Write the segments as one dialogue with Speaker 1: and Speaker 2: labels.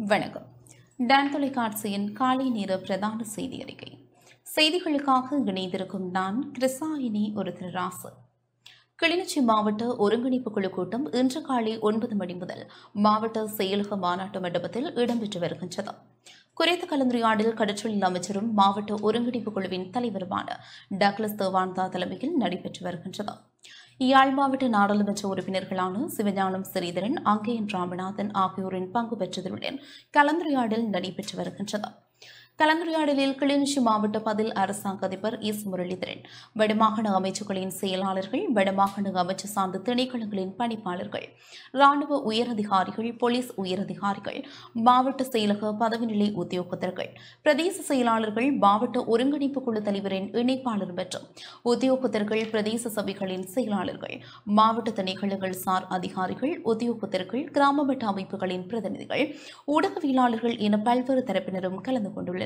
Speaker 1: வணக்கம் டான் தொலைக்காட்சியின் காலை நேர பிரதான செய்தி அறிக்கை செய்திகளுக்காக இணைந்திருக்கும் நான் கிருசாயினி ஒரு திருராசு கிளிநொச்சி மாவட்ட ஒருங்கிணைப்பு குழு கூட்டம் இன்று காலை ஒன்பது மணி முதல் மாவட்ட செயலக மாநாட்டு மண்டபத்தில் இடம்பெற்று வருகின்றது குறித்த கலந்துரையாடல் கடற்றொழில் அமைச்சரும் மாவட்ட ஒருங்கிணைப்பு குழுவின் தலைவருமான டக்ளஸ் தேவானந்தா தலைமையில் நடைபெற்று வருகின்றது யாழ் மாவட்ட நாடாளுமன்ற உறுப்பினர்களான சிவஞானம் ஸ்ரீதரன் அங்கேயன் ராமநாதன் ஆகியோரின் பங்கு பெற்றதுடன் கலந்துரையாடல் நடைபெற்று வருகின்றது கலந்துரையாடலில் கிளிநொச்சி மாவட்ட பதில் அரசாங்க அதிபர் எஸ் முரளிதரன் வடமாகாண அமைச்சுக்களின் செயலாளர்கள் வடமாகாண அமைச்சு சார்ந்த திணைக்களங்களின் பணிப்பாளர்கள் ராணுவ உயரதிகாரிகள் போலீஸ் உயரதிகாரிகள் மாவட்ட செயலக பதவிநிலை உத்தியோகத்தர்கள் பிரதேச செயலாளர்கள் மாவட்ட ஒருங்கிணைப்பு குழு தலைவரின் இணைப்பாளர் மற்றும் உத்தியோகத்தர்கள் பிரதேச சபைகளின் செயலாளர்கள் மாவட்ட திணைக்களங்கள் சார் அதிகாரிகள் உத்தியோகத்தர்கள் கிராம மட்ட அமைப்புகளின் பிரதிநிதிகள் ஊடகவியலாளர்கள் என பல்வேறு தரப்பினரும் கலந்து கொண்டுள்ளனர்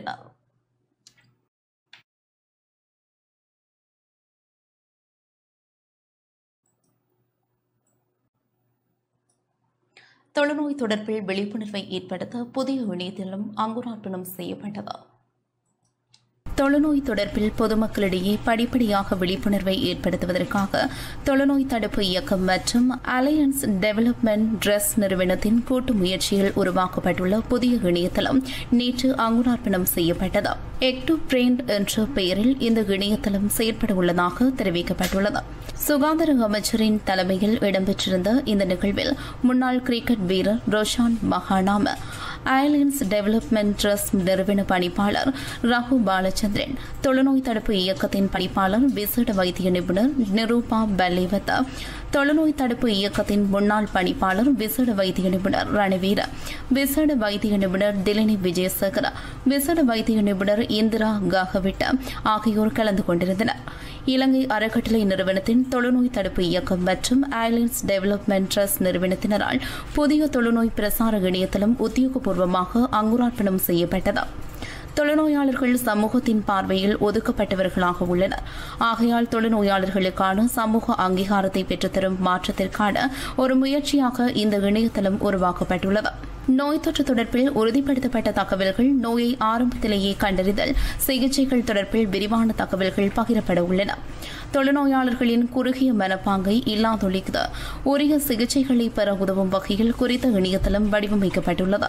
Speaker 1: தொழுநோய் தொடர்பில் விழிப்புணர்வை ஏற்படுத்த புதிய இணையதளம் அங்குரார்ப்பணம் செய்யப்பட்டது தொழுநோய் தொடர்பில் பொதுமக்களிடையே படிப்படியாக விழிப்புணர்வை ஏற்படுத்துவதற்காக தொழுநோய் தடுப்பு இயக்கம் மற்றும் அலையன்ஸ் டெவலப்மெண்ட் ட்ரெஸ் நிறுவனத்தின் கூட்டு முயற்சியில் உருவாக்கப்பட்டுள்ள புதிய இணையதளம் நேற்று அங்குரார்ப்பணம் செய்யப்பட்டது எக்டு பிரெண்ட் என்ற பெயரில் இந்த இணையதளம் செயற்பட உள்ளதாக தெரிவிக்கப்பட்டுள்ளது சுகாதார அமைச்சரின் தலைமையில் இடம்பெற்றிருந்த இந்த நிகழ்வில் முன்னாள் கிரிக்கெட் வீரர் ரோஷான் மகானாம அயர்லைன்ஸ் டெவலப்மெண்ட் ட்ரஸ்ட் நிறுவன பணிப்பாளர் ரகு பாலச்சந்திரன் தொழுநோய் தடுப்பு இயக்கத்தின் பணிப்பாளர் விசேட வைத்திய நிபுணர் நிரூபா பல்லிவத்த தொழுநோய் தடுப்பு இயக்கத்தின் முன்னாள் பணிப்பாளர் விசேட வைத்திய நிபுணர் ரணவீர விசேட வைத்திய நிபுணர் திலினி விஜயசேகர விசேட வைத்திய நிபுணர் இந்திரா காகவிட்ட ஆகியோர் கலந்து கொண்டிருந்தனர் இலங்கை அறக்கட்டளை நிறுவனத்தின் தொழுநோய் தடுப்பு இயக்கம் மற்றும் ஐலைன்ஸ் டெவலப்மெண்ட் ட்ரஸ்ட் நிறுவனத்தினரால் புதிய தொழுநோய் பிரசார இணையதளம் உத்தியோகபூர்வமாக அங்குரார்ப்பணம் செய்யப்பட்டது தொழுநோயாளர்கள் சமூகத்தின் பார்வையில் ஒதுக்கப்பட்டவர்களாக உள்ளனர் ஆகையால் தொழுநோயாளர்களுக்கான சமூக அங்கீகாரத்தை பெற்றுத்தரும் மாற்றத்திற்கான ஒரு முயற்சியாக இந்த இணையதளம் உருவாக்கப்பட்டுள்ளது நோய் தொற்று தொடர்பில் உறுதிப்படுத்தப்பட்ட தகவல்கள் நோயை ஆரம்பத்திலேயே கண்டறிதல் சிகிச்சைகள் தொடர்பில் விரிவான தகவல்கள் பகிரப்பட உள்ளன தொழுநோயாளர்களின் குறுகிய மனப்பாங்கை இல்லாதொழிக்க உரிய சிகிச்சைகளை பெற உதவும் வகையில் குறித்த இணையதளம் வடிவமைக்கப்பட்டுள்ளது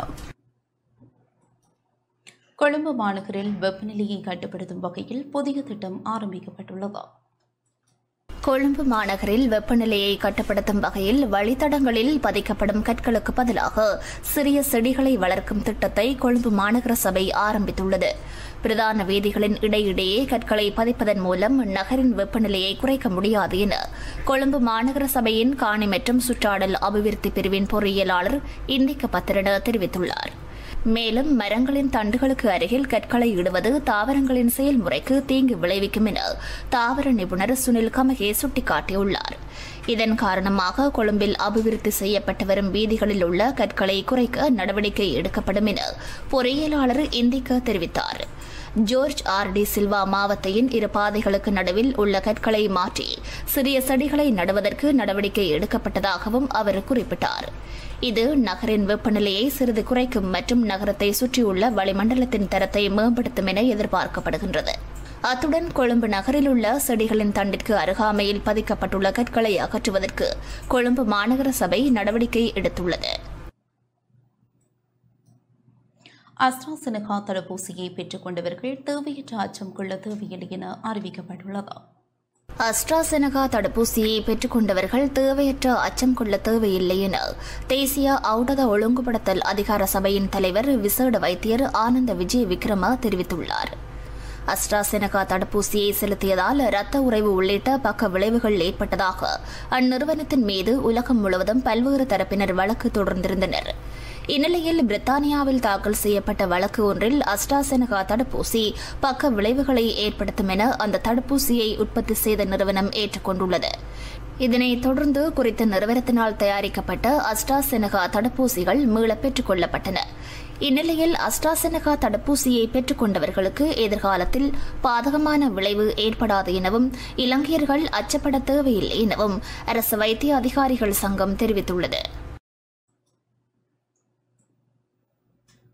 Speaker 1: கொழும்பு மாநகரில் வெப்பநிலையை கட்டுப்படுத்தும் வகையில் புதிய திட்டம் ஆரம்பிக்கப்பட்டுள்ளது
Speaker 2: கொழும்பு மாநகரில் வெப்பநிலையை கட்டுப்படுத்தும் வகையில் வழித்தடங்களில் பதிக்கப்படும் கற்களுக்கு பதிலாக சிறிய செடிகளை வளர்க்கும் திட்டத்தை கொழும்பு மாநகர சபை ஆரம்பித்துள்ளது பிரதான வீதிகளின் இடையிடையே கற்களை பதிப்பதன் மூலம் நகரின் வெப்பநிலையை குறைக்க முடியாது என கொழும்பு மாநகர சபையின் காணி மற்றும் சுற்றாடல் அபிவிருத்தி பிரிவின் பொறியியலாளர் இந்திக்க பத்திரன தெரிவித்துள்ளார் மேலும் மரங்களின் தண்டுகளுக்கு அருகில் கற்களை இடுவது தாவரங்களின் செயல்முறைக்கு தீங்கு விளைவிக்கும் என தாவர நிபுணர் சுனில் கமகே சுட்டிக்காட்டியுள்ளார் இதன் காரணமாக கொழும்பில் அபிவிருத்தி செய்யப்பட்டு வரும் வீதிகளில் உள்ள கற்களை குறைக்க நடவடிக்கை எடுக்கப்படும் என பொறியியலாளர் இந்திக்க தெரிவித்தார் ஜோர்ஜ் ஆர் டி சில்வா மாவட்டத்தின் இரு பாதைகளுக்கு நடுவில் உள்ள கற்களை மாற்றி சிறிய செடிகளை நடுவதற்கு நடவடிக்கை எடுக்கப்பட்டதாகவும் அவர் குறிப்பிட்டார் இது நகரின் வெப்பநிலையை சிறிது குறைக்கும் மற்றும் நகரத்தை சுற்றியுள்ள வளிமண்டலத்தின் தரத்தை மேம்படுத்தும் என எதிர்பார்க்கப்படுகின்றது அத்துடன் கொழும்பு நகரில் உள்ள செடிகளின் தண்டிற்கு அருகாமையில் பதிக்கப்பட்டுள்ள கற்களை அகற்றுவதற்கு கொழும்பு மாநகர சபை நடவடிக்கை எடுத்துள்ளது
Speaker 1: அஸ்ட்ராசெனகா தடுப்பூசியை பெற்றுக் கொண்டவர்கள் தேவையற்ற அச்சம் கொள்ள தேவையில்லை என அறிவிக்கப்பட்டுள்ளது
Speaker 2: அஸ்ட்ராசெனகா தடுப்பூசியை பெற்றுக்கொண்டவர்கள் தேவையற்ற அச்சம் கொள்ள தேவையில்லை என தேசிய ஔடத ஒழுங்குபடுத்தல் அதிகார சபையின் தலைவர் விசேட வைத்தியர் ஆனந்த விஜய் விக்ரம தெரிவித்துள்ளார் அஸ்ட்ராசெனகா தடுப்பூசியை செலுத்தியதால் இரத்த உறைவு உள்ளிட்ட பக்க விளைவுகள் ஏற்பட்டதாக அந்நிறுவனத்தின் மீது உலகம் முழுவதும் பல்வேறு தரப்பினர் வழக்கு தொடர்ந்திருந்தனர் இந்நிலையில் பிரித்தானியாவில் தாக்கல் செய்யப்பட்ட வழக்கு ஒன்றில் அஸ்ட்ராசெனகா தடுப்பூசி பக்க விளைவுகளை ஏற்படுத்தும் என அந்த தடுப்பூசியை உற்பத்தி செய்த நிறுவனம் ஏற்றுக்கொண்டுள்ளது இதனைத் தொடர்ந்து குறித்த நிறுவனத்தினால் தயாரிக்கப்பட்ட அஸ்ட்ராசெனகா தடுப்பூசிகள் மீள பெற்றுக் கொள்ளப்பட்டன இந்நிலையில் அஸ்ட்ராசெனகா தடுப்பூசியை பெற்றுக் கொண்டவர்களுக்கு எதிர்காலத்தில் பாதகமான விளைவு ஏற்படாது எனவும் இலங்கையர்கள் அச்சப்பட தேவையில்லை எனவும் அரசு வைத்திய அதிகாரிகள் சங்கம் தெரிவித்துள்ளது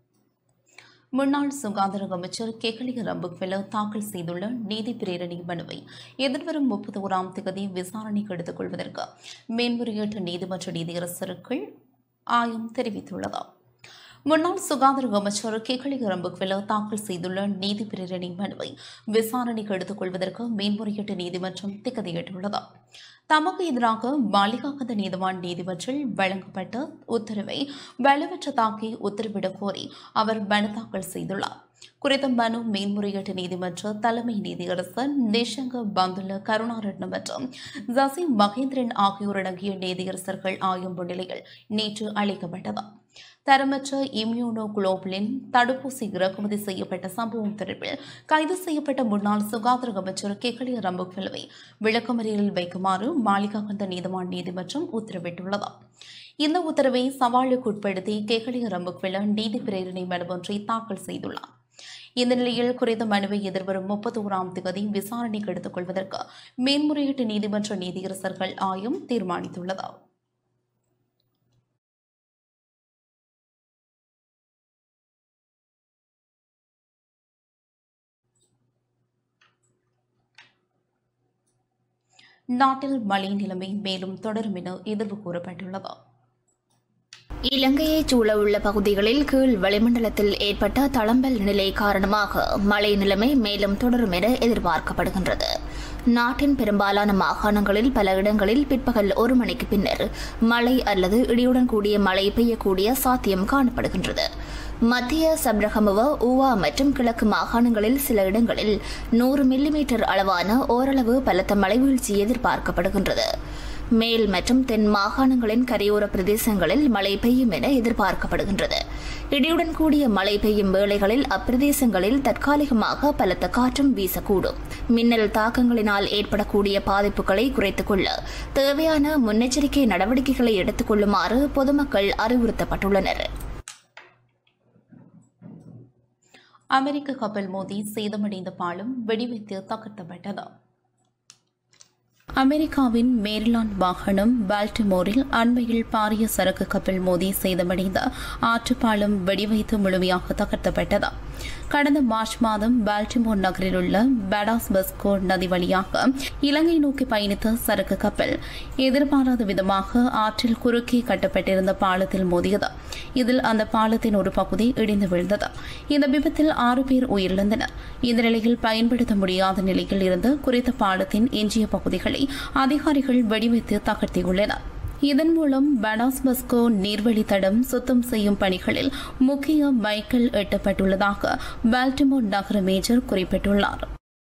Speaker 1: முன்னாள் சுகாதார அமைச்சர் கெகலிய ரம்புக்வெல தாக்கல் செய்துள்ள நீதி பிரேரணை மனுவை எதிர்வரும் முப்பத்தி ஓராம் தேதி விசாரணைக்கு எடுத்துக் கொள்வதற்கு மேன்முறையீட்டு நீதிமன்ற நீதியரசர்கள் ஆயம் தெரிவித்துள்ளது முன்னாள் சுகாதார அமைச்சர் கெகலி ரம்புக்வெல தாக்கல் செய்துள்ள நீதி பிரேரணை மனுவை விசாரணைக்கு எடுத்துக் கொள்வதற்கு மேன்முறையீட்டு நீதிமன்றம் திகதியிட்டுள்ளது தமக்கு எதிராக பாலிகாகந்த நீதிவான் நீதிமன்றில் வழங்கப்பட்ட உத்தரவை வலுவற்றதாக்கி உத்தரவிடக் கோரி அவர் மனு தாக்கல் செய்துள்ளார் குறித்த மனு மேன்முறையீட்டு நீதிமன்ற தலைமை நீதியரசர் நிஷங்க பந்துல கருணாரட்னம் மற்றும் ஜசி மகேந்திரன் ஆகியோர் அடங்கிய நீதியரசர்கள் ஆயும் முன்னிலையில் நேற்று அளிக்கப்பட்டது தரமற்ற இம்யூனோ குளோபலின் தடுப்பூசி இறக்குமதி செய்யப்பட்ட சம்பவம் தொடர்பில் கைது செய்யப்பட்ட முன்னாள் சுகாதார அமைச்சர் கெகலிய ரம்புக்வெலவை விளக்கமறியலில் வைக்குமாறு மாளிகாகந்த நீதிவான் நீதிமன்றம் உத்தரவிட்டுள்ளது இந்த உத்தரவை சவாலுக்குட்படுத்தி கெகலிய ரம்புக்வெல நீதி பிரேரணை மனு ஒன்றை தாக்கல் செய்துள்ளார் இந்த நிலையில் குறித்த மனுவை எதிர்வரும் முப்பத்தி ஓராம் தேதி விசாரணைக்கு எடுத்துக் கொள்வதற்கு மேன்முறையீட்டு நீதிமன்ற நீதியரசர்கள் ஆயம் தீர்மானித்துள்ளது நாட்டில் மழை நிலைமை மேலும் தொடரும் என எதிர்வு கூறப்பட்டுள்ளது
Speaker 2: இலங்கையைச் சூழவுள்ள பகுதிகளில் கீழ் வளிமண்டலத்தில் ஏற்பட்ட தளம்பல் நிலை காரணமாக மழை நிலைமை மேலும் தொடரும் என எதிர்பார்க்கப்படுகின்றது நாட்டின் பெரும்பாலான மாகாணங்களில் பல இடங்களில் பிற்பகல் ஒரு மணிக்கு பின்னர் மழை அல்லது இடியுடன் கூடிய மழை பெய்யக்கூடிய சாத்தியம் காணப்படுகின்றது மத்திய சப்ரகமுவ ஊவா மற்றும் கிழக்கு மாகாணங்களில் சில இடங்களில் நூறு மில்லிமீட்டர் அளவான ஓரளவு பலத்த மழை வீழ்ச்சி எதிர்பார்க்கப்படுகின்றது மேல் மற்றும் தென் மாகாணங்களின் கரையோர பிரதேசங்களில் மழை பெய்யும் என எதிர்பார்க்கப்படுகின்றது இடியுடன் கூடிய மழை பெய்யும் வேளைகளில் அப்பிரதேசங்களில் தற்காலிகமாக பலத்த காற்றும் வீசக்கூடும் மின்னல் தாக்கங்களினால் ஏற்படக்கூடிய பாதிப்புகளை குறைத்துக் கொள்ள தேவையான முன்னெச்சரிக்கை நடவடிக்கைகளை எடுத்துக் கொள்ளுமாறு பொதுமக்கள் அறிவுறுத்தப்பட்டுள்ளனர்
Speaker 1: அமெரிக்க கப்பல் மோதி சேதமடைந்த பாலம் வெடிவைத்து தகர்த்தப்பட்டது அமெரிக்காவின் மேரிலாந்து வாகனம் பால்டிமோரில் அண்மையில் பாரிய சரக்கு கப்பல் மோதி சேதமடைந்த ஆற்றுப்பாலம் வெடிவைத்து முழுமையாக தகர்த்தப்பட்டது கடந்த மார்ச் மாதம் பால்டிமோர் நகரில் உள்ள பேடாஸ் பஸ்கோ நதி வழியாக இலங்கை நோக்கி பயணித்த சரக்கு கப்பல் எதிர்பாராத விதமாக ஆற்றில் குறுக்கே கட்டப்பட்டிருந்த பாலத்தில் மோதியது இதில் அந்த பாலத்தின் ஒரு பகுதி இடிந்து விழுந்தது இந்த விபத்தில் ஆறு பேர் உயிரிழந்தனர் இந்த நிலையில் பயன்படுத்த முடியாத நிலையில் இருந்த குறித்த பாலத்தின் எஞ்சிய பகுதிகளை அதிகாரிகள் வெடிவைத்து தகர்த்தியுள்ளனர் இதன் மூலம் படாஸ் பஸ்கோ நீர்வழி தடம் சுத்தம் செய்யும் பணிகளில் முக்கிய மைக்கேல் எட்டப்பட்டுள்ளதாக பால்டிமோர் நகர மேஜர் குறிப்பிட்டுள்ளார்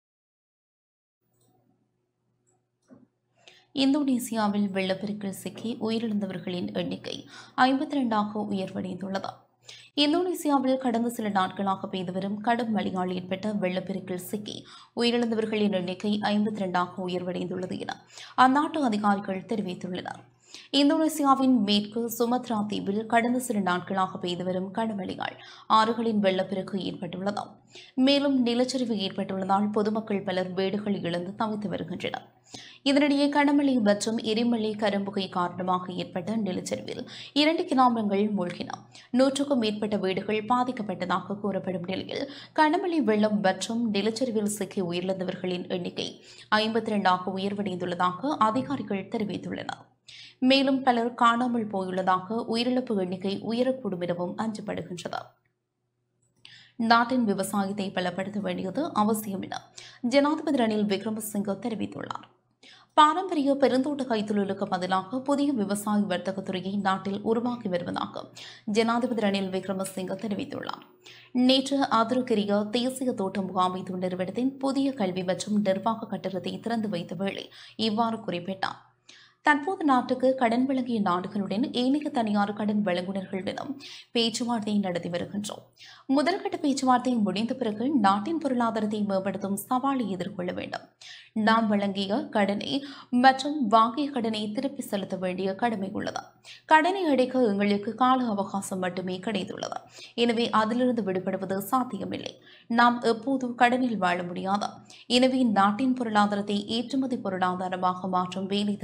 Speaker 1: இந்தோனேசியாவில் வெள்ளப்பெருக்கில் சிக்கி உயிரிழந்தவர்களின் எண்ணிக்கை ஐம்பத்தி இரண்டாக உயர்வடைந்துள்ளது இந்தோனேசியாவில் கடந்த சில நாட்களாக பெய்து வரும் கடும் மழையால் ஏற்பட்ட வெள்ளப்பெருக்கில் சிக்கி உயிரிழந்தவர்களின் எண்ணிக்கை ஐம்பத்தி இரண்டாக உயர்வடைந்துள்ளது என அந்நாட்டு அதிகாரிகள் தெரிவித்துள்ளனர் இந்தோனேசியாவின் மேற்கு சுமத்ரா தீவில் கடந்த சில நாட்களாக பெய்து வரும் கனமழையால் ஆறுகளின் வெள்ளப்பெருக்கு ஏற்பட்டுள்ளது மேலும் நிலச்சரிவு ஏற்பட்டுள்ளதால் பொதுமக்கள் பலர் வீடுகள் இழந்து தவித்து வருகின்றனர் இதனிடையே கனமழை மற்றும் எரிமலை கரும்புகை காரணமாக ஏற்பட்ட நிலச்சரிவில் இரண்டு கிராமங்கள் மூழ்கின நூற்றுக்கும் மேற்பட்ட வீடுகள் பாதிக்கப்பட்டதாக கூறப்படும் நிலையில் கனமழை வெள்ளம் மற்றும் நிலச்சரிவில் சிக்கி உயிரிழந்தவர்களின் எண்ணிக்கை ஐம்பத்தி இரண்டாக உயர்வடைந்துள்ளதாக அதிகாரிகள் தெரிவித்துள்ளனர் மேலும் பலர் காணாமல் போயுள்ளதாக உயிரிழப்பு எண்ணிக்கை உயரக்கூடும் எனவும் அஞ்சப்படுகின்றது நாட்டின் விவசாயத்தை பலப்படுத்த வேண்டியது அவசியம் என ஜனாதிபதி ரணில் விக்ரமசிங்க தெரிவித்துள்ளார் பாரம்பரிய பெருந்தோட்ட கைத்தொழிலுக்கு பதிலாக புதிய விவசாய வர்த்தகத் துறையை நாட்டில் உருவாக்கி வருவதாக ஜனாதிபதி ரணில் விக்ரமசிங்க தெரிவித்துள்ளார் நேற்று ஆதரகிரிய தேசிய தோட்ட முகாமைத்துவ நிறுவனத்தின் புதிய கல்வி மற்றும் நிர்வாக கட்டடத்தை திறந்து வைத்த வேளை இவ்வாறு குறிப்பிட்டார் தற்போது நாட்டுக்கு கடன் வழங்கிய நாடுகளுடன் ஏனைய தனியார் கடன் வழங்குநர்களுடனும் பேச்சுவார்த்தை நடத்தி வருகின்றோம் முதல்கட்ட பேச்சுவார்த்தை முடிந்த பிறகு நாட்டின் பொருளாதாரத்தை மேம்படுத்தும் சவாலை எதிர்கொள்ள வேண்டும் நாம் வழங்கிய கடனை மற்றும் வாங்கிய கடனை திருப்பி செலுத்த வேண்டிய கடமை உள்ளது கடனை அடைக்க எங்களுக்கு கால அவகாசம் மட்டுமே கிடைத்துள்ளது எனவே அதிலிருந்து விடுபடுவது சாத்தியமில்லை நாம் எப்போதும் கடனில் வாழ முடியாது எனவே நாட்டின் பொருளாதாரத்தை ஏற்றுமதி பொருளாதாரமாக மாற்றும் வேலை திட்டத்தை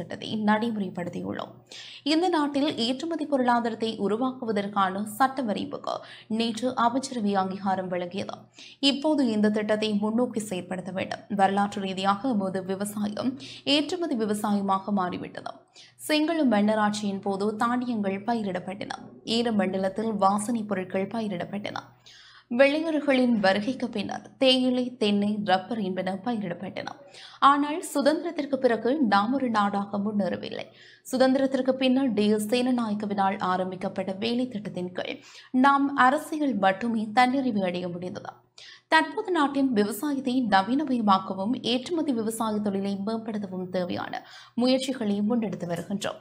Speaker 1: நடைமுறைப்படுத்தியுள்ளோம் இந்த நாட்டில் ஏற்றுமதி பொருளாதாரத்தை உருவாக்குவதற்கான சட்ட வரைவுக்கு நேற்று அமைச்சரவை அங்கீகாரம் வழங்கியது இப்போது இந்த திட்டத்தை முன்னோக்கி செயற்படுத்த வேண்டும் வரலாற்று ரீதியாக எமது விவசாயம் ஏற்றுமதி விவசாயமாக மாறிவிட்டது சிங்கள மன்னராட்சியின் போது தானியங்கள் பயிரிடப்பட்டன ஈர மண்டலத்தில் வாசனை பொருட்கள் பயிரிடப்பட்டன வெள்ளையர்களின் வருகைக்கு பின்னர் தேயிலை தென்னை ரப்பர் என்பன பயிரிடப்பட்டன ஆனால் சுதந்திரத்திற்கு பிறகு நாம் ஒரு நாடாக முன்னேறவில்லை சுதந்திரத்திற்கு பின்னர் டி எஸ் சேனநாயக்கவினால் ஆரம்பிக்கப்பட்ட வேலை திட்டத்தின் கீழ் நாம் அரசியல் மட்டுமே தன்னிறைவு அடைய முடிந்தது தற்போது நாட்டின் விவசாயத்தை நவீனமயமாக்கவும் ஏற்றுமதி விவசாய தொழிலை மேம்படுத்தவும் தேவையான முயற்சிகளை முன்னெடுத்து வருகின்றோம்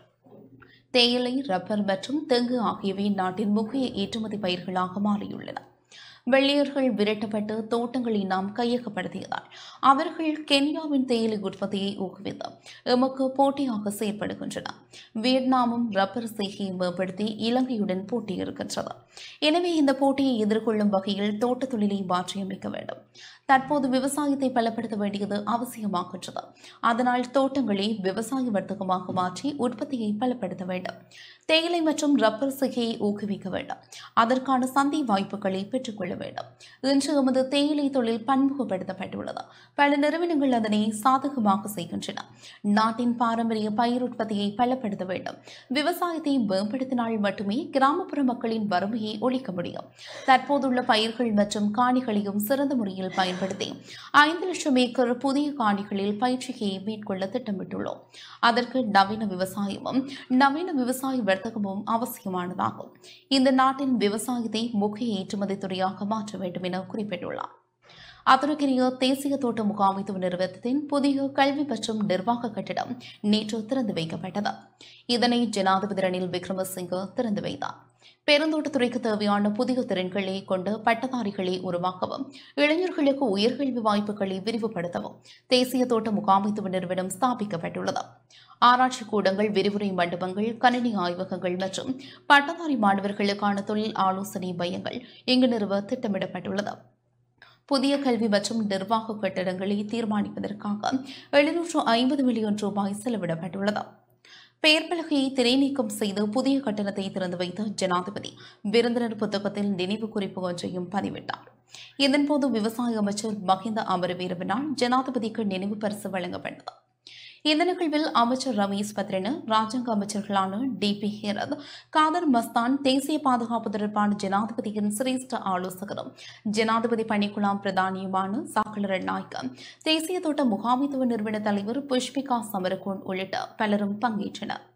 Speaker 1: தேயிலை ரப்பர் மற்றும் தெங்கு ஆகியவை நாட்டின் முக்கிய ஏற்றுமதி பயிர்களாக மாறியுள்ளன வெள்ளையர்கள் விரட்டப்பட்டு தோட்டங்களை நாம் கையகப்படுத்தியதால் அவர்கள் கென்யாவின் தேயிலை உற்பத்தியை ஊக்குவித்து எமக்கு போட்டியாக செயற்படுகின்றன வியட்நாமும் ரப்பர் செய்கையை மேம்படுத்தி இலங்கையுடன் போட்டியிருக்கின்றது எனவே இந்த போட்டியை எதிர்கொள்ளும் வகையில் தோட்டத் தொழிலை மாற்றியமைக்க வேண்டும் தற்போது விவசாயத்தை பலப்படுத்த வேண்டியது அவசியமாகின்றது அதனால் தோட்டங்களை விவசாய வர்த்தகமாக மாற்றி உற்பத்தியை பலப்படுத்த வேண்டும் தேயிலை மற்றும் ரப்பர் சிகையை ஊக்குவிக்க வேண்டும் அதற்கான சந்தை வாய்ப்புகளை பெற்றுக்கொள்ள வேண்டும் இன்று எமது தேயிலை தொழில் பன்முகப்படுத்தப்பட்டுள்ளது பல நிறுவனங்கள் அதனை சாதகமாக செய்கின்றன நாட்டின் பாரம்பரிய பயிர் உற்பத்தியை பலப்படுத்த வேண்டும் விவசாயத்தை மேம்படுத்தினால் மட்டுமே கிராமப்புற மக்களின் வறுமையை ஒழிக்க முடியும் தற்போதுள்ள பயிர்கள் மற்றும் காணிகளையும் சிறந்த முறையில் பயன்படுத்தி ஐந்து லட்சம் ஏக்கர் புதிய காணிகளில் பயிற்சியை மேற்கொள்ள திட்டமிட்டுள்ளோம் அதற்கு நவீன விவசாயமும் நவீன விவசாய வர்த்தகமும் அவசியமானதாகும் இந்த நாட்டின் விவசாயத்தை முக்கிய ஏற்றுமதி துறையாக மாற்ற வேண்டும் என குறிப்பிட்டுள்ளார் அத்துருக்கிரிய தேசிய தோட்ட முகாமைத்துவ நிறுவனத்தின் புதிய கல்வி மற்றும் நிர்வாக கட்டிடம் நேற்று திறந்து வைக்கப்பட்டது இதனை ஜனாதிபதி ரணில் விக்ரமசிங்கே திறந்து வைத்தார் பெருந்தோட்டத்துறைக்கு தேவையான புதிய திறன்களை கொண்ட பட்டதாரிகளை உருவாக்கவும் இளைஞர்களுக்கு உயர்கல்வி வாய்ப்புகளை விரிவுபடுத்தவும் தேசிய தோட்ட முகாமைத்துவ நிறுவனம் ஸ்தாபிக்கப்பட்டுள்ளது ஆராய்ச்சி கூடங்கள் விரிவுரை மண்டபங்கள் கணினி ஆய்வகங்கள் மற்றும் பட்டதாரி மாணவர்களுக்கான தொழில் ஆலோசனை மையங்கள் இங்கு நிறுவ திட்டமிடப்பட்டுள்ளது புதிய கல்வி மற்றும் நிர்வாக கட்டடங்களை தீர்மானிப்பதற்காக எழுநூற்று ஐம்பது மில்லியன் ரூபாய் செலவிடப்பட்டுள்ளது பெயர் பலகையை திரைநீக்கம் செய்து புதிய கட்டணத்தை திறந்து வைத்த ஜனாதிபதி விருந்தினர் புத்தகத்தில் நினைவு குறிப்பு ஒன்றையும் பதிவிட்டார் இதன்போது விவசாய அமைச்சர் மஹிந்த அமரவீரவினால் ஜனாதிபதிக்கு நினைவு பரிசு வழங்கப்பட்டது இந்த நிகழ்வில் அமைச்சர் ரமேஷ் பத்ரன ராஜாங்க அமைச்சர்களான டி பி ஹேரத் காதர் மஸ்தான் தேசிய பாதுகாப்பு தொடர்பான ஜனாதிபதியின் சிரேஷ்ட ஆலோசகரும் ஜனாதிபதி பணிக்குழாம் பிரதானியுமான சாகலர நாயக்கம் தேசிய தோட்ட முகாமைத்துவ நிறுவன தலைவர் புஷ்பிகா சமரகோன் உள்ளிட்ட பலரும் பங்கேற்றனர்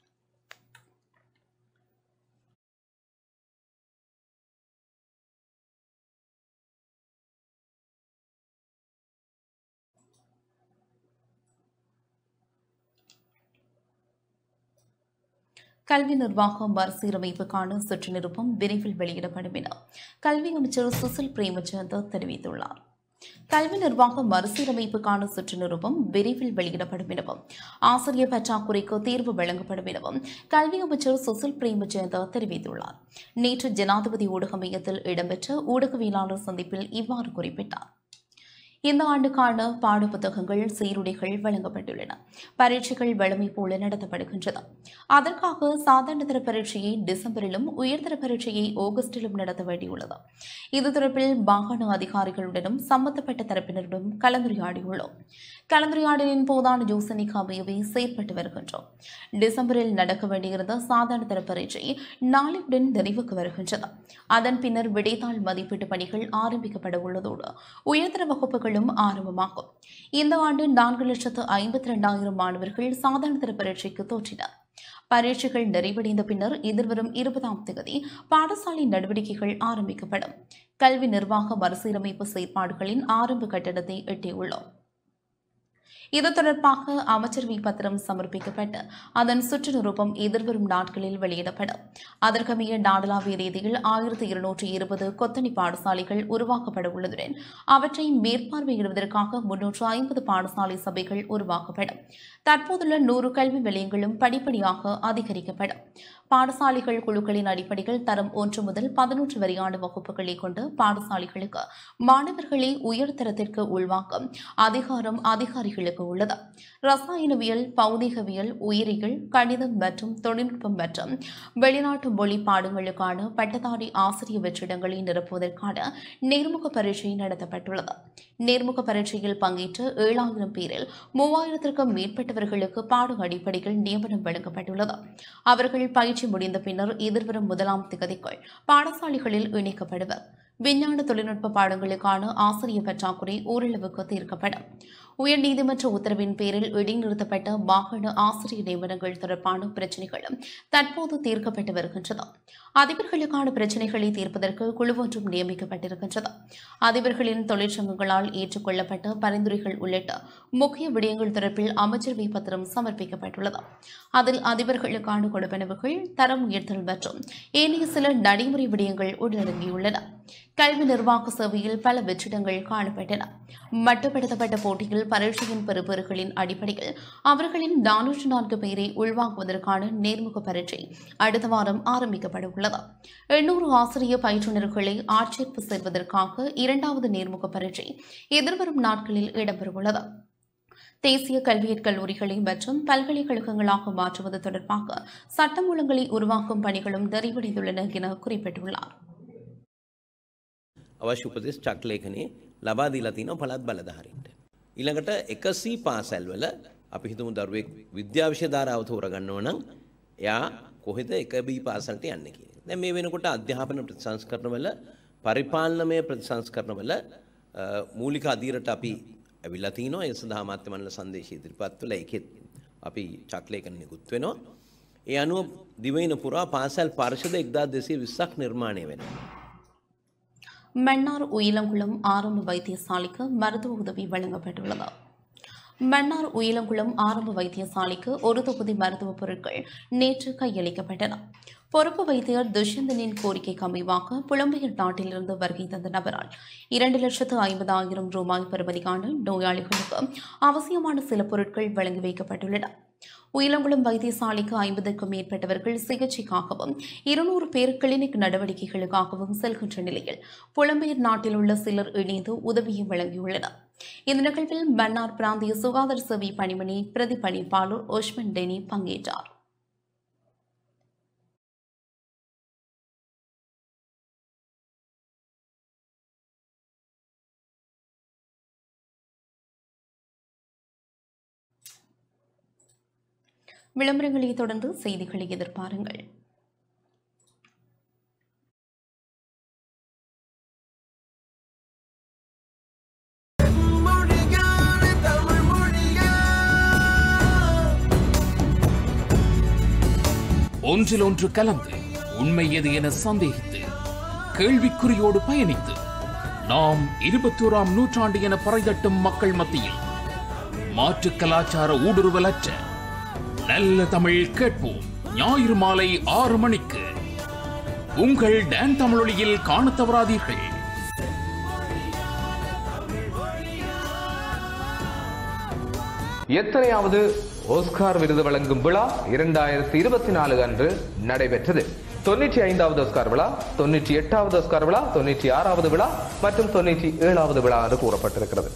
Speaker 1: கல்வி நிர்வாக மறுசீரமைப்புக்கான சுற்று நிருப்பம் விரைவில் வெளியிடப்படும் என கல்வி அமைச்சர் சுசில் பிரேமச்சந்த் தெரிவித்துள்ளார் கல்வி நிர்வாக மறுசீரமைப்புக்கான சுற்று நிருபம் விரைவில் வெளியிடப்படும் எனவும் ஆசிரியர் பற்றாக்குறைக்கு தீர்வு வழங்கப்படும் எனவும் கல்வி அமைச்சர் சுசில் பிரேமச்சந்த் தெரிவித்துள்ளார் நேற்று ஜனாதிபதி ஊடக மையத்தில் இடம்பெற்ற ஊடகவியலாளர் சந்திப்பில் இவ்வாறு குறிப்பிட்டார் இந்த ஆண்டுக்கான பாடப்புத்தகங்கள் சீருடைகள் வழங்கப்பட்டுள்ளன பரீட்சைகள் வழமை போல நடத்தப்படுகின்றது அதற்காக சாதாரண தர பரீட்சையை டிசம்பரிலும் உயர்தர பரீட்சையை ஆகஸ்டிலும் நடத்த வேண்டியுள்ளது இது தொடர்பில் மாகாண அதிகாரிகளுடனும் சம்பந்தப்பட்ட தரப்பினருடன் கலந்துரையாடியுள்ளோம் கலந்துரையாடலின் போதான யோசனைக்கு அமையவே செயற்பட்டு வருகின்றோம் டிசம்பரில் நடக்க வேண்டியிருந்த சாதாரண தர பரீட்சை நாளையுடன் நிறைவுக்கு வருகின்றது அதன் பின்னர் விடைத்தாள் மதிப்பீட்டு பணிகள் ஆரம்பிக்கப்பட உள்ளதோடு உயர்தர வகுப்புகளும் ஆரம்பமாகும் இந்த ஆண்டு நான்கு லட்சத்து ஐம்பத்தி ரெண்டாயிரம் மாணவர்கள் சாதாரண தர பரீட்சைக்கு தோற்றினர் பரீட்சைகள் நிறைவடைந்த பின்னர் எதிர்வரும் இருபதாம் தேதி பாடசாலை நடவடிக்கைகள் ஆரம்பிக்கப்படும் கல்வி நிர்வாக மறுசீரமைப்பு செயற்பாடுகளின் ஆரம்ப கட்டடத்தை எட்டியுள்ளோம் இது தொடர்பாக அமைச்சரவை பத்திரம் சமர்ப்பிக்கப்பட்டு அதன் சுற்று நிருபம் எதிர்வரும் நாட்களில் வெளியிடப்படும் அதற்கமைய நாடளாவிய ரீதியில் ஆயிரத்தி இருநூற்றி இருபது கொத்தணி பாடசாலைகள் உருவாக்கப்பட உள்ளதுடன் அவற்றை மேற்பார்வையிடுவதற்காக முன்னூற்று ஐம்பது பாடசாலை சபைகள் உருவாக்கப்படும் தற்போதுள்ள நூறு கல்வி நிலையங்களும் படிப்படியாக அதிகரிக்கப்படும் பாடசாலைகள் குழுக்களின் அடிப்படையில் தரம் ஒன்று முதல் பதினொன்று வரையான வகுப்புகளை கொண்ட பாடசாலைகளுக்கு மாணவர்களை உயர்தரத்திற்கு உள்வாக்கும் அதிகாரம் அதிகாரிகளுக்கு உள்ளது ரசாயனவியல் பௌதிகவியல் உயிரியல் கணிதம் மற்றும் தொழில்நுட்பம் மற்றும் வெளிநாட்டு மொழி பாடங்களுக்கான பட்டதாரி ஆசிரியர் வெற்றிடங்களை நிரப்புவதற்கான நேர்முக பரீட்சை நடத்தப்பட்டுள்ளது நேர்முக பரீட்சையில் பங்கேற்ற ஏழாயிரம் பேரில் மூவாயிரத்திற்கும் மேற்பட்டவர்களுக்கு பாட அடிப்படையில் நியமனம் வழங்கப்பட்டுள்ளது அவர்கள் பயிற்சி முடிந்த பின்னர் எதிர்வரும் முதலாம் திகதிக்குள் பாடசாலைகளில் இணைக்கப்படுவர் விஞ்ஞான தொழில்நுட்ப பாடங்களுக்கான ஆசிரியர் பற்றாக்குறை ஓரளவுக்கு தீர்க்கப்படும் உயர்நீதிமன்ற உத்தரவின் பேரில் இடைநிறுத்தப்பட்ட வாகன ஆசிரியர் நியமனங்கள் தொடர்பான பிரச்சினைகளும் தற்போது தீர்க்கப்பட்டு வருகின்றது அதிபர்களுக்கான பிரச்சினைகளை தீர்ப்பதற்கு குழு ஒன்றும் நியமிக்கப்பட்டிருக்கின்றது அதிபர்களின் தொழிற்சங்கங்களால் ஏற்றுக்கொள்ளப்பட்ட பரிந்துரைகள் உள்ளிட்ட முக்கிய விடயங்கள் தொடர்பில் அமைச்சரவை பத்திரம் சமர்ப்பிக்கப்பட்டுள்ளது அதில் அதிபர்களுக்கான கொடுப்பனவுகள் தரம் உயர்த்தல் மற்றும் ஏனைய சில நடைமுறை விடயங்கள் உள்ளடங்கியுள்ளன கல்வி நிர்வாக சேவையில் பல வெற்றிடங்கள் காணப்பட்டன மட்டுப்படுத்தப்பட்ட போட்டியில் பரீட்சையின் பெறுபேறுகளின் அடிப்படையில் அவர்களின் நானூற்று நான்கு பேரை உள்வாங்குவதற்கான நேர்முக பரீட்சை அடுத்த வாரம் ஆரம்பிக்கப்பட உள்ளது எண்ணூறு ஆசிரியர் பயிற்றுநர்களை ஆட்சேர்ப்பு செய்வதற்காக இரண்டாவது நேர்முக பரீட்சை எதிர்வரும் நாட்களில் இடம்பெறவுள்ளது தேசிய கல்வியற் கல்லூரிகளை மற்றும் பல்கலைக்கழகங்களாக மாற்றுவது தொடர்பாக சட்டமூலங்களை உருவாக்கும் பணிகளும் நிறைவடைந்துள்ளன என குறிப்பிட்டுள்ளார்
Speaker 3: අවශ්‍ය උපදෙස් චක්ලේඛනයේ ලබා දීලා තිනවා පළාත් බලධාරීන්ට. ඊළඟට එකසී පාසැල්වල අපි හිතමු දරුවෙක් විද්‍යා විෂය ධාරාව තෝරගන්නව නම් එයා කොහෙද එක බී පාසලට යන්න කියන. දැන් මේ වෙනකොට අධ්‍යාපන ප්‍රතිසංස්කරණවල පරිපාලනමය ප්‍රතිසංස්කරණවල අ, මූලික අධීරට අපි ඇවිල්ලා තිනවා ඒ සඳහා අමාත්‍ය මණ්ඩල සංදේශය ඉදිරිපත් කළා ඒකෙත් අපි චක්ලේඛන නිකුත් වෙනවා. ඒ අනුව දිවයින පුරා පාසල් පරිෂද 1220ක් නිර්මාණය වෙනවා.
Speaker 1: மன்னார் உயிலங்குளம் ஆரம்ப வைத்தியசாலைக்கு மருத்துவ உதவி வழங்கப்பட்டுள்ளது மன்னார் உயிலங்குளம் ஆரம்ப வைத்தியசாலைக்கு ஒரு தொகுதி மருத்துவப் பொருட்கள் நேற்று கையளிக்கப்பட்டன பொறுப்பு வைத்தியர் துஷ்யந்தனின் கோரிக்கைக்கு அமைவாக புலம்பெயர் நாட்டிலிருந்து வருகை தந்த நபரால் இரண்டு லட்சத்து ஐம்பதாயிரம் ரூபாய் பெறுமதியான நோயாளிகளுக்கு அவசியமான சில பொருட்கள் வழங்கி வைக்கப்பட்டுள்ளன உயிலங்குளம் வைத்தியசாலைக்கு ஐம்பதுக்கும் மேற்பட்டவர்கள் சிகிச்சைக்காகவும் இருநூறு பேர் கிளினிக் நடவடிக்கைகளுக்காகவும் செல்கின்ற நிலையில் புலம்பெயர் நாட்டில் உள்ள சிலர் இணைந்து உதவியை வழங்கியுள்ளனர் இந்த நிகழ்வில் மன்னார் பிராந்திய சுகாதார சேவை பணிமனை பிரதிபலிப்பாளர் ஓஷ்மன் டெனி பங்கேற்றார் விளம்பரங்களை தொடர்ந்து செய்திகளை எதிர்பாருங்கள்
Speaker 4: ஒன்றில் ஒன்று கலந்து உண்மை எது என சந்தேகித்து கேள்விக்குறியோடு பயணித்து நாம் இருபத்தோராம் நூற்றாண்டு என பறைதட்டும் மக்கள் மத்தியில் மாற்று கலாச்சார ஊடுருவலற்ற நல்ல தமிழ் கேட்போம் ஞாயிறு மாலை ஆறு மணிக்கு உங்கள் டான் தமிழொலியில் காணத் தவறாதீர்கள்
Speaker 5: எத்தனையாவது ஓஸ்கார் விருது வழங்கும் விழா இரண்டாயிரத்தி இருபத்தி நாலு அன்று நடைபெற்றது தொண்ணூற்றி ஐந்தாவது ஓஸ்கார் விழா தொண்ணூற்றி எட்டாவது ஓஸ்கார் விழா தொண்ணூற்றி ஆறாவது விழா மற்றும் தொண்ணூற்றி ஏழாவது விழா என்று கூறப்பட்டிருக்கிறது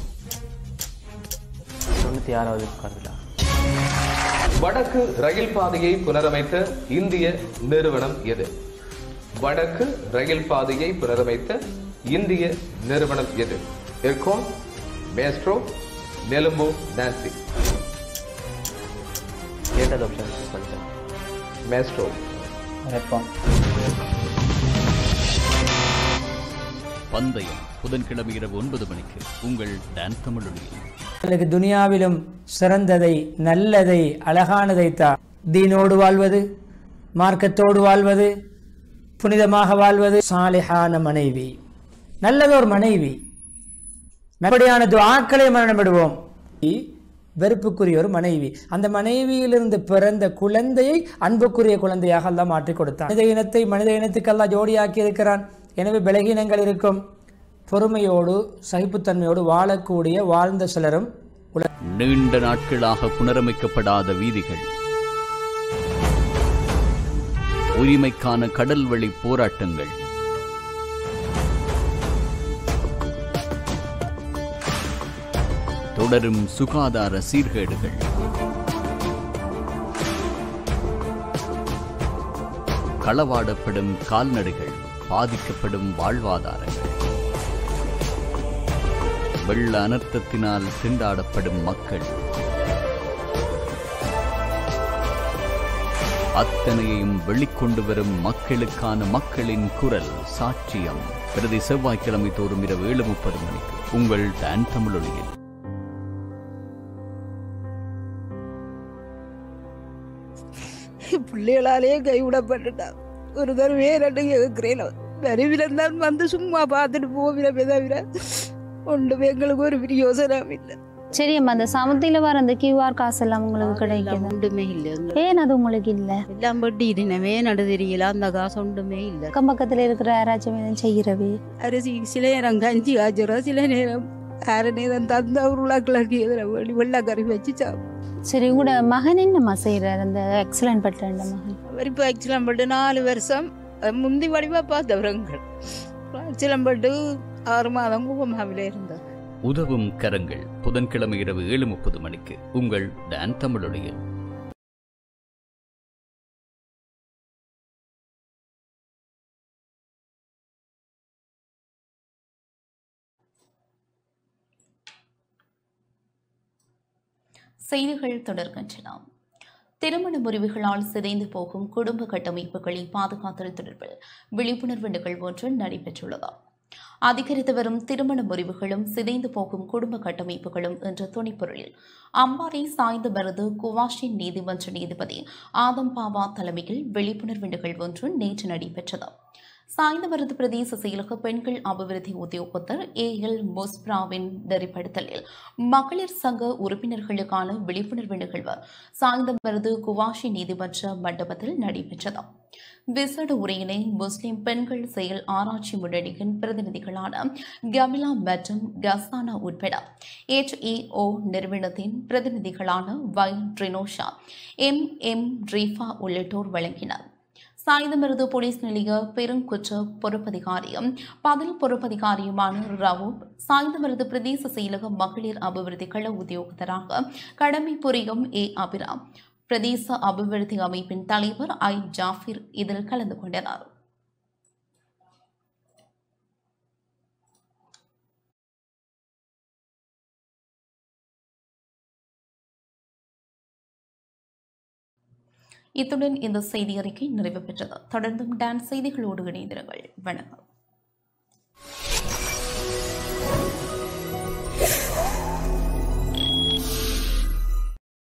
Speaker 6: தொண்ணூற்றி ஆறாவது உட்கார் விழா
Speaker 5: வடக்கு ரயில் பாதையை புனரமைத்த இந்திய நிறுவனம் எது வடக்கு ரயில் பாதையை புனரமைத்த இந்திய நிறுவனம் எது எர்கோன் மேஸ்ட்ரோ நெலும்போ நான்சி
Speaker 6: ஏழாவது ஆப்ஷன் சொல்லிட்டேன்
Speaker 5: மேஸ்ட்ரோ
Speaker 6: ரெப்பான்
Speaker 7: பந்தயம் புதன்கிழமை இரவு ஒன்பது மணிக்கு உங்கள் டான் தமிழொலியில்
Speaker 8: எனக்கு துனியாவிலும் சிறந்ததை நல்லதை அழகானதை தான் தீனோடு வாழ்வது மார்க்கத்தோடு வாழ்வது புனிதமாக வாழ்வது சாலிஹான மனைவி நல்லதொரு மனைவி அப்படியான துஆக்களை மரணமிடுவோம் வெறுப்புக்குரிய ஒரு மனைவி அந்த மனைவியிலிருந்து பிறந்த குழந்தையை அன்புக்குரிய குழந்தையாக அல்லாஹ் மாற்றி கொடுத்தான் மனித இனத்தை மனித இனத்துக்கு அல்லாஹ் ஜோடியாக்கி இருக்கிறான் எனவே பலகீனங்கள் இருக்கும் பொறுமையோடு சகிப்புத்தன்மையோடு வாழக்கூடிய வாழ்ந்த சிலரும்
Speaker 7: நீண்ட நாட்களாக புனரமைக்கப்படாத வீதிகள் உரிமைக்கான கடல்வழி போராட்டங்கள் தொடரும் சுகாதார சீர்கேடுகள் களவாடப்படும் கால்நடைகள் பாதிக்கப்படும் வாழ்வாதாரங்கள் வெள்ள அனர்த்தத்தினால் திண்டாடப்படும் மக்கள் அத்தனையையும் வெளிக்கொண்டு வரும் மக்களுக்கான மக்களின் குரல் சாட்சியம் பிரதி செவ்வாய்க்கிழமை தோறும் இரவு ஏழு முப்பது மணிக்கு உங்கள் டான் தமிழொலியில்
Speaker 9: பிள்ளைகளாலே கைவிடப்பட்டுட்டான் ஒரு தடவை ரெண்டு கேட்கிறேன் வரிவில தான் வந்து சும்மா பார்த்துட்டு போவிடமே தவிர ஒன்றுமே எங்களுக்கு ஒரு பிரயோசனம் இல்லை
Speaker 10: சரி அம்மா அந்த சமத்தில வர அந்த கியூஆர் காசு எல்லாம் உங்களுக்கு கிடைக்குது
Speaker 9: ஒன்றுமே இல்லை
Speaker 10: ஏன் அது உங்களுக்கு இல்ல
Speaker 9: எல்லாம் பட்டி தினமே நடு தெரியல அந்த காசு ஒன்றுமே இல்லை
Speaker 10: அக்கம் பக்கத்துல இருக்கிற யாராச்சும் எதுவும் செய்யறவே
Speaker 9: அரிசி சில நேரம் கஞ்சி காய்ச்சிரும் சில நேரம் அரை நேரம் தந்த உருளாக்கிழக்கு எதில் வேண்டி வெள்ளாக்கறி வச்சு சாப்பிடும்
Speaker 10: சரி உங்களோட மகன் என்னம்மா செய்யறாரு அந்த எக்ஸலன்ட் பட்ட மகன்
Speaker 9: அவர் இப்போ ஆக்சிலம் பட்டு நாலு வருஷம் அஹ் முந்தி வடிவாக பார்த்தவரங்கள் ஆக்சிலம் பட்டு ஆறு மாதம் குப்பமாவில் இருந்தார்
Speaker 7: உதவும் கரங்கள் புதன்கிழமை இரவு ஏழு முப்பது மணிக்கு உங்கள் டான் தமிழொலியில்
Speaker 1: செய்திகள் தொடர்கின்றன திருமண முறிவுகளால் சிதைந்து போகும் குடும்ப கட்டமைப்புகளை பாதுகாத்தல் தொடர்பில் விழிப்புணர்வு நிகழ்வு ஒன்று நடைபெற்றுள்ளது அதிகரித்து வரும் திருமண முறிவுகளும் சிதைந்து போகும் குடும்ப கட்டமைப்புகளும் என்ற துணைப்பொருளில் அம்பாறை சாய்ந்த மருது குவாஷி நீதிமன்ற நீதிபதி ஆதம் பாவா தலைமையில் விழிப்புணர்வு நிகழ்வு ஒன்று நேற்று நடைபெற்றது சாய்ந்தமருது பிரதேச செயலக பெண்கள் அபிவிருத்தி உத்தியோகத்தர் ஏ எல் மொஸ்ப்ராவின் நெறிப்படுத்தலில் மகளிர் சங்க உறுப்பினர்களுக்கான விழிப்புணர்வு நிகழ்வு சாய்ந்தமருது குவாஷி நீதிமன்ற மண்டபத்தில் நடைபெற்றது விசேட உரையினை முஸ்லிம் பெண்கள் செயல் ஆராய்ச்சி முன்னணியின் பிரதிநிதிகளான கமிலா மற்றும் கசானா உட்பட HEO நிறுவனத்தின் பிரதிநிதிகளான வை ட்ரினோஷா எம் எம் ரீஃபா உள்ளிட்டோர் வழங்கினர் சாய்ந்தமருது போலீஸ் நிலைய பெருங்குற்ற பொறுப்பதிகாரியும் பதில் பொறுப்பதிகாரியுமான ரவூப் சாய்ந்தமருது பிரதேச செயலக மகளிர் அபிவிருத்தி கள உத்தியோகத்தராக கடமை புரியும் ஏ அபிராம் பிரதேச அபிவிருத்தி அமைப்பின் தலைவர் ஐ ஜாஃபிர் இதில் கலந்து கொண்டனர் இத்துடன் இந்த செய்தி அறிக்கை நிறைவு பெற்றது தொடர்ந்தும் டான்ஸ் செய்திகளோடு இணைந்திருங்கள் வணக்கம்